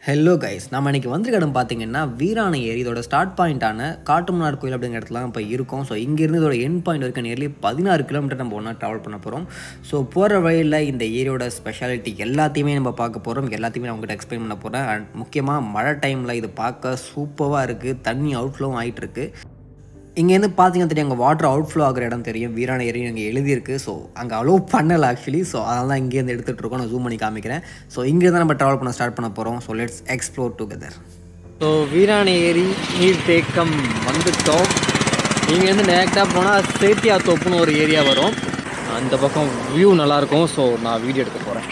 hello guys நம்ம இன்னைக்கு வந்திருக்க இடம் பார்த்தீங்கன்னா வீராணை ஏரி இதோட ஸ்டார்ட் பாயிண்டான காட்டுமன்னார் கோயில் அப்படிங்கிற இடத்துல இப்போ இருக்கோம் ஸோ இங்கேருந்து இதோட எண்ட் பாயிண்ட் வரைக்கும் நியர்லி பதினாறு கிலோமீட்டர் நம்ம ஒன்றா ட்ராவல் பண்ண போகிறோம் ஸோ போகிற வழியில் இந்த ஏரியோட ஸ்பெஷாலிட்டி எல்லாத்தையுமே நம்ம பார்க்க போகிறோம் எல்லாத்தையுமே நான் உங்கள்கிட்ட எக்ஸ்பிளைன் பண்ண போகிறேன் அண்ட் முக்கியமாக மழை டைமில் இது பார்க்க சூப்பராக இருக்குது தண்ணி அவுட்ஃப்ளோவும் ஆகிட்டு இருக்கு இங்கேருந்து பார்த்தீங்கன்னா தெரியும் அங்கே வாட்டர் அவுட்ஃப்ளோ ஆகிற இடம் தெரியும் வீராண ஏரி அங்கே எழுதியிருக்கு ஸோ அங்கே அலோவ் பண்ணலை ஆக்சுவலி ஸோ அதனால தான் இங்கேருந்து எடுத்துகிட்டு இருக்கோம் நான் ஜூம் பண்ணி காமிக்கிறேன் ஸோ இங்கேருந்து நம்ம ட்ராவல் பண்ண ஸ்டார்ட் பண்ண போகிறோம் so let's explore together so Veerani ஏரி நீர் தேக்கம் வந்துட்டோம் இங்கேருந்து டேரெக்டாக போனால் சேத்தியா தோப்புன்னு ஒரு ஏரியா வரும் அந்த பக்கம் வியூ நல்லாயிருக்கும் ஸோ நான் வீடியோ எடுக்க போகிறேன்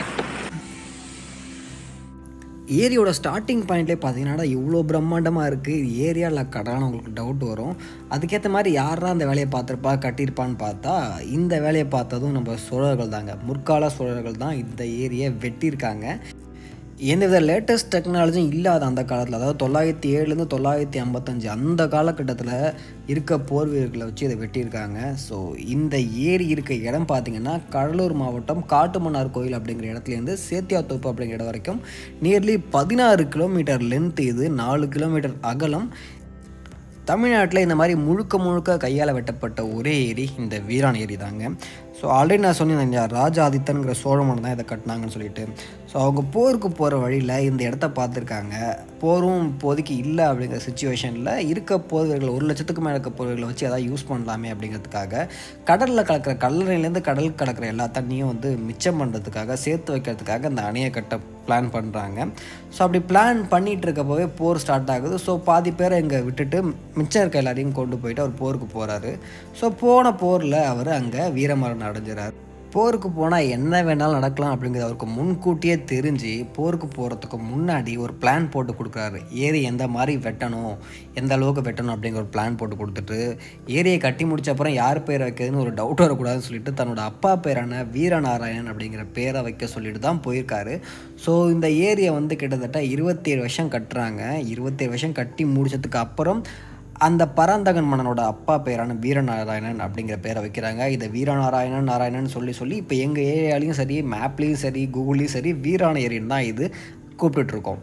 ஏரியோட ஸ்டார்டிங் பாயிண்ட்லேயே பார்த்தீங்கன்னா இவ்வளோ பிரம்மாண்டமாக இருக்குது ஏரியாவில் கடான உங்களுக்கு டவுட் வரும் அதுக்கேற்ற மாதிரி யாரா அந்த வேலையை பார்த்துருப்பா கட்டியிருப்பான்னு பார்த்தா இந்த வேலையை பார்த்ததும் நம்ம சோழர்கள் தாங்க முற்கால சோழர்கள் தான் இந்த ஏரியை வெட்டியிருக்காங்க எந்தவித லேட்டஸ்ட் டெக்னாலஜியும் இல்லாத அந்த காலத்தில் அதாவது தொள்ளாயிரத்தி ஏழுலேருந்து தொள்ளாயிரத்தி ஐம்பத்தஞ்சு அந்த காலகட்டத்தில் இருக்க போர் வீரர்களை வச்சு இதை வெட்டியிருக்காங்க ஸோ இந்த ஏரி இருக்க இடம் பார்த்தீங்கன்னா கடலூர் மாவட்டம் காட்டுமன்னார் கோயில் அப்படிங்கிற இடத்துலேருந்து சேத்தியாத்தோப்பு அப்படிங்கிற இடம் வரைக்கும் நியர்லி பதினாறு கிலோமீட்டர் லென்த் இது நாலு கிலோமீட்டர் அகலம் தமிழ்நாட்டில் இந்த மாதிரி முழுக்க முழுக்க கையால் வெட்டப்பட்ட ஒரே ஏரி இந்த வீரான் ஏரி தாங்க ஸோ ஆல்ரெடி நான் சொன்னேன் இல்லையா ராஜாதித்தன்கிற சோழமன் தான் இதை கட்டினாங்கன்னு சொல்லிட்டு ஸோ அவங்க போருக்கு போகிற வழியில் இந்த இடத்த பார்த்துருக்காங்க போரும் இப்போதைக்கு இல்லை அப்படிங்கிற சுச்சுவேஷனில் இருக்க போர்வீரர்கள் ஒரு லட்சத்துக்கு மேலே இருக்க போர்வீர்களை வச்சு எதாவது யூஸ் பண்ணலாமே அப்படிங்கிறதுக்காக கடலில் கலக்கிற கல்லறையிலேருந்து கடல் கலக்கிற எல்லா தண்ணியும் வந்து மிச்சம் பண்ணுறதுக்காக சேர்த்து வைக்கிறதுக்காக இந்த அணையை கட்ட பிளான் பண்ணுறாங்க ஸோ அப்படி பிளான் பண்ணிகிட்டு இருக்கப்போவே போர் ஸ்டார்ட் ஆகுது ஸோ பாதி பேரை இங்கே விட்டுட்டு மிச்சம் இருக்க எல்லாரையும் கொண்டு போயிட்டு அவர் போருக்கு போகிறாரு ஸோ போன போரில் அவர் அங்கே வீரமரணம் அடைஞ்சிறார் போருக்கு போனால் என்ன வேணாலும் நடக்கலாம் அப்படிங்கிறது அவருக்கு முன்கூட்டியே தெரிஞ்சு போருக்கு போகிறதுக்கு முன்னாடி ஒரு பிளான் போட்டு கொடுக்குறாரு ஏரி எந்த மாதிரி வெட்டணும் எந்த அளவுக்கு வெட்டணும் அப்படிங்கிற ஒரு பிளான் போட்டு கொடுத்துட்டு ஏரியை கட்டி முடிச்ச அப்புறம் யார் பேர் வைக்கிறதுன்னு ஒரு டவுட் வரக்கூடாதுன்னு சொல்லிட்டு தன்னோட அப்பா பேரான வீரநாராயணன் அப்படிங்கிற பேரை வைக்க சொல்லிட்டு தான் போயிருக்காரு ஸோ இந்த ஏரியை வந்து கிட்டத்தட்ட இருபத்தேழு வருஷம் கட்டுறாங்க இருபத்தேழு வருஷம் கட்டி முடிச்சதுக்கு அப்புறம் அந்த பராந்தகன் மன்னனோட அப்பா பேரான வீரநாராயணன் அப்படிங்கிற பேரை வைக்கிறாங்க இதை வீரநாராயணன் நாராயணன் சொல்லி சொல்லி இப்போ எங்கள் ஏரியாலையும் சரி மேப்லேயும் சரி கூகுள்லேயும் சரி வீரான ஏரின்னு தான் இது கூப்பிட்டுட்ருக்கோம்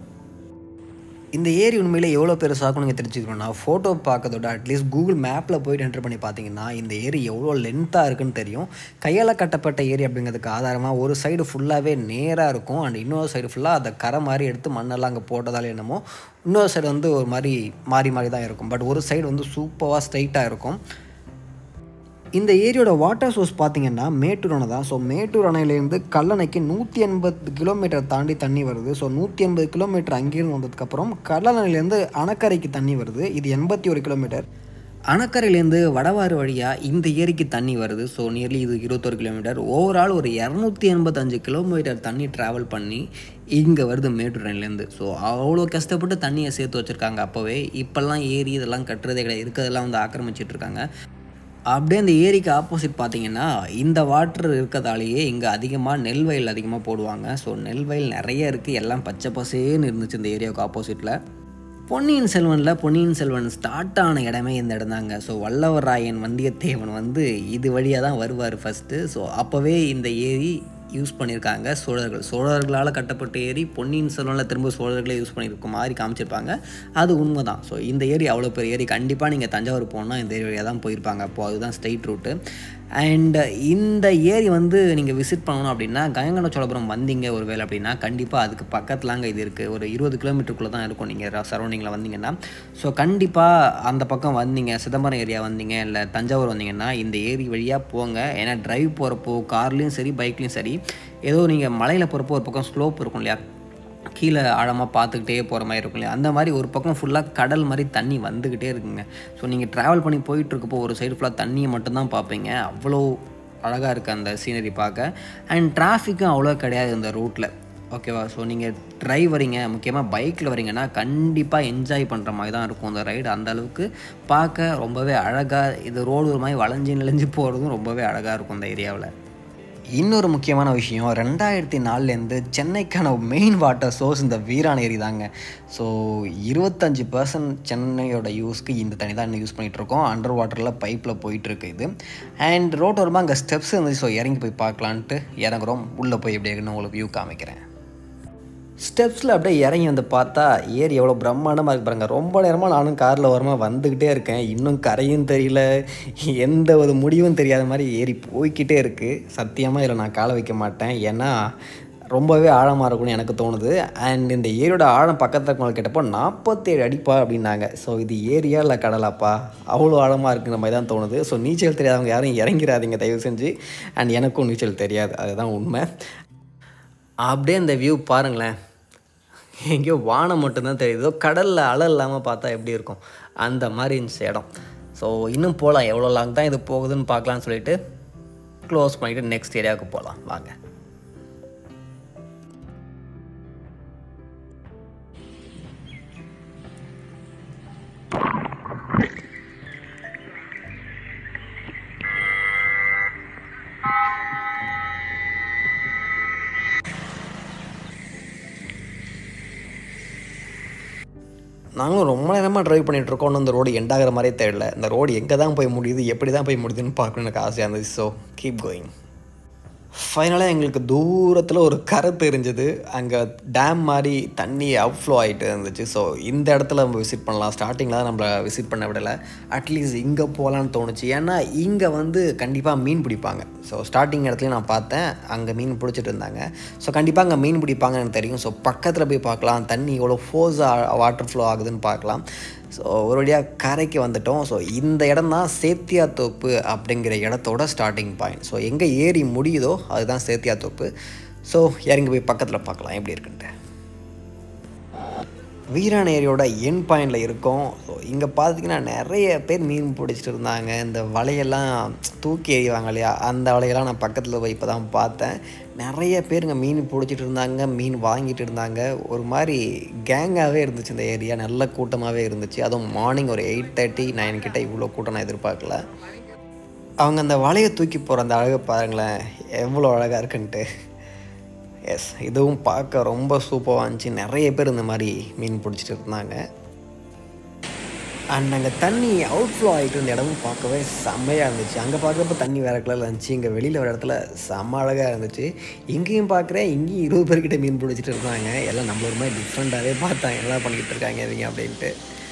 இந்த ஏரி உண்மையிலே எவ்வளோ பெருசாகும் நீங்கள் தெரிஞ்சுக்கணும்னா ஃபோட்டோ பார்க்கறதோட அட்லீஸ்ட் கூகுள் மேப்பில் போயிட்டு என்டர் பண்ணி பார்த்தீங்கன்னா இந்த ஏரி எவ்வளோ லென்த்தாக இருக்குன்னு தெரியும் கையால் கட்டப்பட்ட ஏரி அப்படிங்கிறதுக்கு ஆதாரமாக ஒரு சைடு ஃபுல்லாகவே நேராக இருக்கும் அண்ட் இன்னொரு சைடு ஃபுல்லாக அதை கரை மாதிரி எடுத்து மண்ணெல்லாம் அங்கே போட்டதால் என்னமோ இன்னொரு சைடு வந்து ஒரு மாதிரி மாறி மாறி தான் இருக்கும் பட் ஒரு சைடு வந்து சூப்பராக ஸ்ட்ரைட்டாக இருக்கும் இந்த ஏரியோட வாட்டர் சோர்ஸ் பார்த்தீங்கன்னா மேட்டூர் அணை தான் ஸோ மேட்டூர் அணையிலேருந்து கல்லணைக்கு நூற்றி எண்பது கிலோமீட்டர் தாண்டி தண்ணி வருது ஸோ நூற்றி எண்பது கிலோமீட்டர் அங்கேருந்து வந்ததுக்கப்புறம் கல்லணையிலேருந்து அணைக்கரைக்கு தண்ணி வருது இது எண்பத்தி ஒரு கிலோமீட்டர் அணக்கரையிலேருந்து வடவாறு வழியாக இந்த ஏரிக்கு தண்ணி வருது ஸோ நியர்லி இது இருபத்தொரு கிலோமீட்டர் ஓவரால் ஒரு இரநூத்தி எண்பத்தஞ்சு கிலோமீட்டர் தண்ணி ட்ராவல் பண்ணி இங்கே வருது மேட்டூர் அணையிலேருந்து ஸோ அவ்வளோ கஷ்டப்பட்டு தண்ணியை சேர்த்து வச்சுருக்காங்க அப்போவே இப்போல்லாம் ஏரி இதெல்லாம் கட்டுறதே கிடையாது இருக்கிறதெல்லாம் வந்து ஆக்கிரமிச்சிட்டு இருக்காங்க அப்படியே அந்த ஏரிக்கு ஆப்போசிட் பார்த்தீங்கன்னா இந்த வாட்டர் இருக்கிறதாலேயே இங்கே அதிகமாக நெல் வயல் அதிகமாக போடுவாங்க ஸோ நெல் வயல் நிறைய இருக்குது எல்லாம் பச்சை பசேன்னு இருந்துச்சு இந்த ஏரியாவுக்கு ஆப்போசிட்டில் பொன்னியின் செல்வனில் பொன்னியின் செல்வன் ஸ்டார்ட் ஆன இடமே இந்த இடம் தாங்க ஸோ வல்லவராயன் வந்தியத்தேவன் வந்து இது வழியாக தான் வருவார் ஃபஸ்ட்டு ஸோ அப்போவே இந்த ஏரி யூஸ் பண்ணியிருக்காங்க சோழர்கள் சோழர்களால் கட்டப்பட்ட ஏரி பொன்னியின் செல்வனில் திரும்ப சோழர்களே யூஸ் பண்ணியிருக்க மாதிரி காமிச்சிருப்பாங்க அது உண்மை தான் ஸோ இந்த ஏரி அவ்வளோ பெரிய ஏரி கண்டிப்பாக நீங்கள் தஞ்சாவூர் போனால் இந்த ஏரியா தான் போயிருப்பாங்க அப்போது அதுதான் ஸ்ட்ரெயிட் ரூட்டு அண்ட் இந்த ஏரி வந்து நீங்கள் விசிட் பண்ணணும் அப்படின்னா கயங்கன சோழபுரம் வந்தீங்க ஒரு வேலை அப்படின்னா கண்டிப்பாக அதுக்கு பக்கத்துலாங்க இது இருக்குது ஒரு இருபது கிலோமீட்டருக்குள்ளே தான் இருக்கும் நீங்கள் சரௌண்டிங்கில் வந்தீங்கன்னா ஸோ கண்டிப்பாக அந்த பக்கம் வந்தீங்க சிதம்பரம் ஏரியா வந்தீங்க இல்லை தஞ்சாவூர் வந்தீங்கன்னா இந்த ஏரி வழியாக போங்க ஏன்னா டிரைவ் போகிறப்போ கார்லேயும் சரி பைக்லேயும் சரி ஏதோ நீங்கள் மலையில் போகிறப்போ ஒரு பக்கம் ஸ்லோப் இருக்கும் இல்லையா கீழே ஆழமாக பார்த்துக்கிட்டே போகிற மாதிரி இருக்கும் இல்லையா அந்த மாதிரி ஒரு பக்கம் ஃபுல்லாக கடல் மாதிரி தண்ணி வந்துக்கிட்டே இருக்குங்க ஸோ நீங்கள் ட்ராவல் பண்ணி போயிட்டுருக்கப்போ ஒரு சைடு ஃபுல்லாக தண்ணியை மட்டும்தான் பார்ப்பீங்க அவ்வளோ அழகாக இருக்குது அந்த சீனரி பார்க்க அண்ட் டிராஃபிக்கும் அவ்வளோ கிடையாது இந்த ரூட்டில் ஓகேவா ஸோ நீங்கள் ட்ரைவ் வரீங்க முக்கியமாக பைக்கில் வரீங்கன்னா கண்டிப்பாக என்ஜாய் பண்ணுற மாதிரி தான் இருக்கும் இந்த ரைடு அந்த அளவுக்கு பார்க்க ரொம்பவே அழகாக இது ரோடு ஒரு மாதிரி வளைஞ்சு நெளிஞ்சு போகிறதும் ரொம்பவே அழகாக இருக்கும் இந்த ஏரியாவில் இன்னொரு முக்கியமான விஷயம் ரெண்டாயிரத்தி நாலுலேருந்து சென்னைக்கான மெயின் வாட்டர் சோர்ஸ் இந்த வீரான் ஏரி தாங்க ஸோ இருபத்தஞ்சி பர்சன்ட் சென்னையோட யூஸ்க்கு இந்த தண்ணி தான் யூஸ் பண்ணிகிட்ருக்கோம் அண்டர் வாட்டரில் பைப்பில் போயிட்டுருக்கு இது அண்ட் ரோட்டோரமாக அங்கே ஸ்டெப்ஸ் இருந்துச்சு ஸோ இறங்கி போய் பார்க்கலான்ட்டு இறங்குறோம் உள்ளே போய் எப்படி இருக்குன்னு உங்களுக்கு வியூ காமிக்கிறேன் ஸ்டெப்ஸில் அப்படியே இறங்கி வந்து பார்த்தா ஏரி எவ்வளோ பிரம்மாண்டமாக இருக்கு பாருங்க ரொம்ப நேரமாக நானும் காரில் வரமா வந்துக்கிட்டே இருக்கேன் இன்னும் கரையும் தெரியல எந்த ஒரு முடிவும் தெரியாத மாதிரி ஏரி போய்க்கிட்டே இருக்குது சத்தியமாக இதில் நான் காலை வைக்க மாட்டேன் ஏன்னா ரொம்பவே ஆழமாக இருக்கும்னு எனக்கு தோணுது அண்ட் இந்த ஏரியோட ஆழம் பக்கத்தில் இருக்கவங்க கேட்டப்போ நாற்பத்தேழு அடிப்பா அப்படின்னாங்க ஸோ இது ஏரியா இல்லை கடலாப்பா அவ்வளோ ஆழமாக இருக்குன்ற மாதிரி தான் தோணுது ஸோ நீச்சல் தெரியாதவங்க யாரும் இறங்கிறாதீங்க தயவு செஞ்சு அண்ட் எனக்கும் நீச்சல் தெரியாது அதுதான் உண்மை அப்படியே இந்த வியூ பாருங்களேன் எங்கேயோ வானம் மட்டும்தான் தெரியுதோ கடலில் அலை இல்லாமல் பார்த்தா எப்படி இருக்கும் அந்த மாதிரி இருந்துச்சு இடம் ஸோ இன்னும் போகலாம் எவ்வளோ லாங் தான் இது போகுதுன்னு பார்க்கலான்னு சொல்லிட்டு க்ளோஸ் பண்ணிவிட்டு நெக்ஸ்ட் ஏரியாவுக்கு போகலாம் வாங்க நாங்களும் ரொம்ப நேரமாக ட்ரைவ் பண்ணிட்டு இருக்கோம் இன்னும் இந்த ரோடு எண்ட் ஆகிற மாதிரியே தெரியல இந்த ரோடு எங்கே தான் போய் முடியுது எப்படி தான் போய் முடியுதுன்னு பார்க்கணும்னு எனக்கு ஆசையாக இருந்துச்சு ஸோ கீப் கோயிங் ஃபைனலாக எங்களுக்கு தூரத்தில் ஒரு கரை தெரிஞ்சது அங்கே டேம் மாதிரி தண்ணி அவுட்ஃப்ளோ ஆகிட்டு இருந்துச்சு ஸோ இந்த இடத்துல நம்ம விசிட் பண்ணலாம் ஸ்டார்டிங்கில் தான் நம்மளை விசிட் பண்ண விடலை அட்லீஸ்ட் இங்கே போகலான்னு தோணுச்சு ஏன்னா இங்கே வந்து கண்டிப்பாக மீன் பிடிப்பாங்க ஸோ ஸ்டார்டிங் இடத்துலையும் நான் பார்த்தேன் அங்கே மீன் பிடிச்சிட்டு இருந்தாங்க ஸோ கண்டிப்பாக அங்கே மீன் பிடிப்பாங்கன்னு எனக்கு தெரியும் ஸோ பக்கத்தில் போய் பார்க்கலாம் தண்ணி எவ்வளோ ஃபோர்ஸாக வாட்டர் ஃப்ளோ ஆகுதுன்னு பார்க்கலாம் ஸோ ஒரு வழியாக கரைக்கு வந்துட்டோம் ஸோ இந்த இடம் தான் சேத்தியாத்தோப்பு அப்படிங்கிற இடத்தோட ஸ்டார்டிங் பாயிண்ட் ஸோ எங்கே ஏரி முடியுதோ அதுதான் சேத்தியாத்தோப்பு ஸோ இறங்கி போய் பக்கத்தில் பார்க்கலாம் எப்படி இருக்குன்ட்டு வீரான் ஏரியோட என் பாயிண்டில் இருக்கோம் ஸோ இங்கே பார்த்தீங்கன்னா நிறைய பேர் மீன் பிடிச்சிட்டு இருந்தாங்க இந்த வலையெல்லாம் தூக்கி எறிவாங்க இல்லையா அந்த வலையெல்லாம் நான் பக்கத்தில் போய் இப்போ தான் பார்த்தேன் நிறைய பேர் இங்கே மீன் பிடிச்சிட்டு இருந்தாங்க மீன் வாங்கிட்டு இருந்தாங்க ஒரு மாதிரி கேங்காகவே இருந்துச்சு இந்த ஏரியா நல்ல கூட்டமாகவே இருந்துச்சு அதுவும் மார்னிங் ஒரு எயிட் தேர்ட்டி நைன் கிட்ட இவ்வளோ கூட்டம் நான் எதிர்பார்க்கல அவங்க அந்த வலையை தூக்கி போகிற அந்த அழகை பாருங்களேன் எவ்வளோ அழகாக இருக்குன்ட்டு எஸ் இதுவும் பார்க்க ரொம்ப சூப்பராக இருந்துச்சு நிறைய பேர் இந்த மாதிரி மீன் பிடிச்சிட்டு இருந்தாங்க அண்ட் அங்கே தண்ணி அவுட்ஃப்ளோ ஆகிட்டு இருந்த இடமும் பார்க்கவே செம்மையாக இருந்துச்சு அங்கே பார்க்குறப்ப தண்ணி வேறு கலரில் இருந்துச்சு இங்கே வெளியில் ஒரு இடத்துல செம்ம அழகாக இருந்துச்சு இங்கேயும் பார்க்குறேன் இங்கேயும் இருபது பேர்கிட்ட மீன் பிடிச்சிட்டு இருந்தாங்க எல்லாம் நம்மள ஒரு மாதிரி டிஃப்ரெண்ட்டாகவே பார்த்தாங்க எல்லாம் பண்ணிக்கிட்டு இருக்காங்க இவங்க அப்படின்ட்டு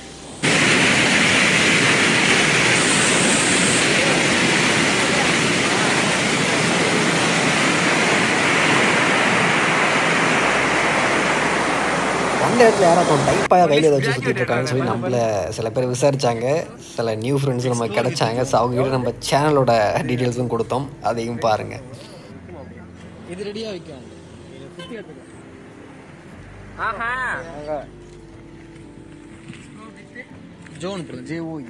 அந்த இடத்துல யாராச்சும் டைப்பாக கையில் ஏதாச்சும் வச்சு சுற்றிட்டு இருக்காங்கன்னு சொல்லி நம்மள சில பேர் விசாரிச்சாங்க சில நியூ ஃப்ரெண்ட்ஸ் நம்ம கிடைச்சாங்க ஸோ அவங்ககிட்ட நம்ம சேனலோட டீட்டெயில்ஸும் கொடுத்தோம் அதையும் பாருங்கள் இது ரெடியா வைக்கும் சுத்தி எடுத்துக்கோ ஜோன் ப்ரோ ஜே ஓ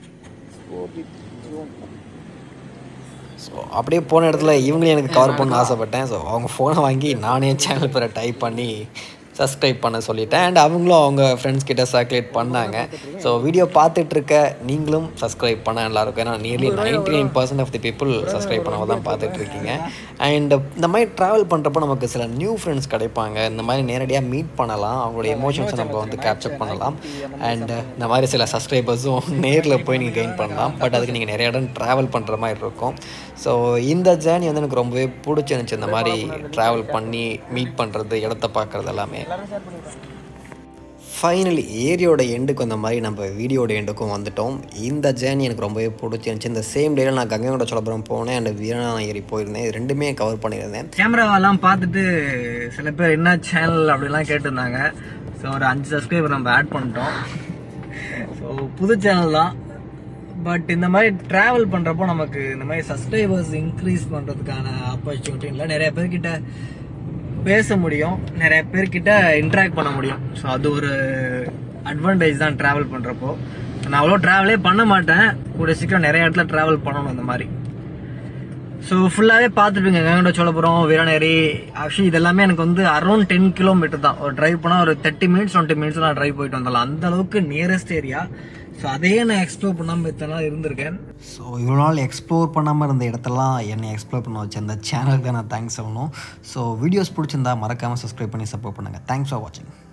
ஸோ அப்படியே போன இடத்துல இவங்களையும் எனக்கு கவர் பண்ண ஆசைப்பட்டேன் ஸோ அவங்க ஃபோனை வாங்கி நானே சேனல் பேரை டைப் பண்ணி சப்ஸ்கிரைப் பண்ண சொல்லிட்டேன் அண்ட் அவங்களும் அவங்க ஃப்ரெண்ட்ஸ் கிட்ட சர்க்குலேட் பண்ணாங்க ஸோ வீடியோ பார்த்துட்டு இருக்க நீங்களும் சப்ஸ்கிரைப் பண்ண நல்லாயிருக்கும் ஏன்னா nearly ninety nine percent of the people subscribe பண்ணாம தான் பார்த்துட்டு இருக்கீங்க அண்ட் இந்த மாதிரி ட்ராவல் பண்ணுறப்போ நமக்கு சில நியூ ஃப்ரெண்ட்ஸ் கிடைப்பாங்க இந்த மாதிரி நேரடியாக மீட் பண்ணலாம் அவங்களோட எமோஷன்ஸை நம்ம வந்து கேப்சர் பண்ணலாம் அண்ட் இந்த மாதிரி சில சப்ஸ்கிரைபர்ஸும் நேரில் போய் நீங்கள் கெயின் பண்ணலாம் பட் அதுக்கு நீங்கள் நிறைய இடம் ட்ராவல் பண்ணுற மாதிரி இருக்கும் ஸோ இந்த ஜேர்னி வந்து எனக்கு ரொம்பவே பிடிச்சிருந்துச்சு இந்த மாதிரி ட்ராவல் பண்ணி மீட் பண்ணுறது இடத்த பார்க்குறது எல்லாமே ஃபைனலி ஏரியோட எண்டுக்கு வந்த மாதிரி நம்ம வீடியோட எண்டுக்கும் வந்துட்டோம் இந்த ஜேர்னி எனக்கு ரொம்பவே பிடிச்சிருந்துச்சு இந்த சேம் டேல நான் கங்கையோட சோழபுரம் போனேன் அண்ட் வீரனா ஏரி போயிருந்தேன் இது ரெண்டுமே கவர் பண்ணியிருந்தேன் கேமராவெல்லாம் பார்த்துட்டு சில பேர் என்ன சேனல் அப்படிலாம் கேட்டிருந்தாங்க ஸோ ஒரு அஞ்சு சப்ஸ்கிரைபர் நம்ம ஆட் பண்ணிட்டோம் ஸோ புது சேனல் தான் பட் இந்த மாதிரி ட்ராவல் பண்ணுறப்போ நமக்கு இந்த மாதிரி சப்ஸ்கிரைபர்ஸ் இன்க்ரீஸ் பண்ணுறதுக்கான ஆப்பர்ச்சுனிட்டி இல்லை நிறைய பேர்கிட்ட பேச முடியும் நிறைய பேர்கிட்ட இன்ட்ராக்ட் பண்ண முடியும் ஸோ அது ஒரு அட்வான்டேஜ் தான் ட்ராவல் பண்ணுறப்போ நான் அவ்வளோ ட்ராவலே பண்ண மாட்டேன் கூட சீக்கிரம் நிறைய இடத்துல ட்ராவல் பண்ணணும் இந்த மாதிரி ஸோ ஃபுல்லாகவே பார்த்துருப்பீங்க கங்கட சோழபுரம் வீரநேரி ஆக்சுவலி இதெல்லாமே எனக்கு வந்து அரௌண்ட் டென் கிலோமீட்டர் தான் ஒரு டிரைவ் பண்ணால் ஒரு தேர்ட்டி மினிட்ஸ் டுவெண்ட்டி மினிட்ஸ் நான் டிரைவ் போயிட்டு வந்தாலும் அந்த அளவுக்கு நியரஸ்ட் ஏரியா ஸோ அதையே நான் எக்ஸ்ப்ளோர் பண்ணாமல் இத்தனை நாள் இருந்திருக்கேன் ஸோ இவ்வளோ நாள் எக்ஸ்ப்ளோர் பண்ணாமல் இருந்த இடத்தெல்லாம் என்னை எக்ஸ்ப்ளோர் பண்ண வச்ச அந்த சேனலுக்கு தான் நான் தேங்க்ஸ் சொல்லணும் ஸோ வீடியோஸ் பிடிச்சிருந்தா மறக்காமல் சப்ஸ்கிரைப் பண்ணி சப்போர்ட் பண்ணுங்கள் தேங்க்ஸ் ஃபார் வாட்சிங்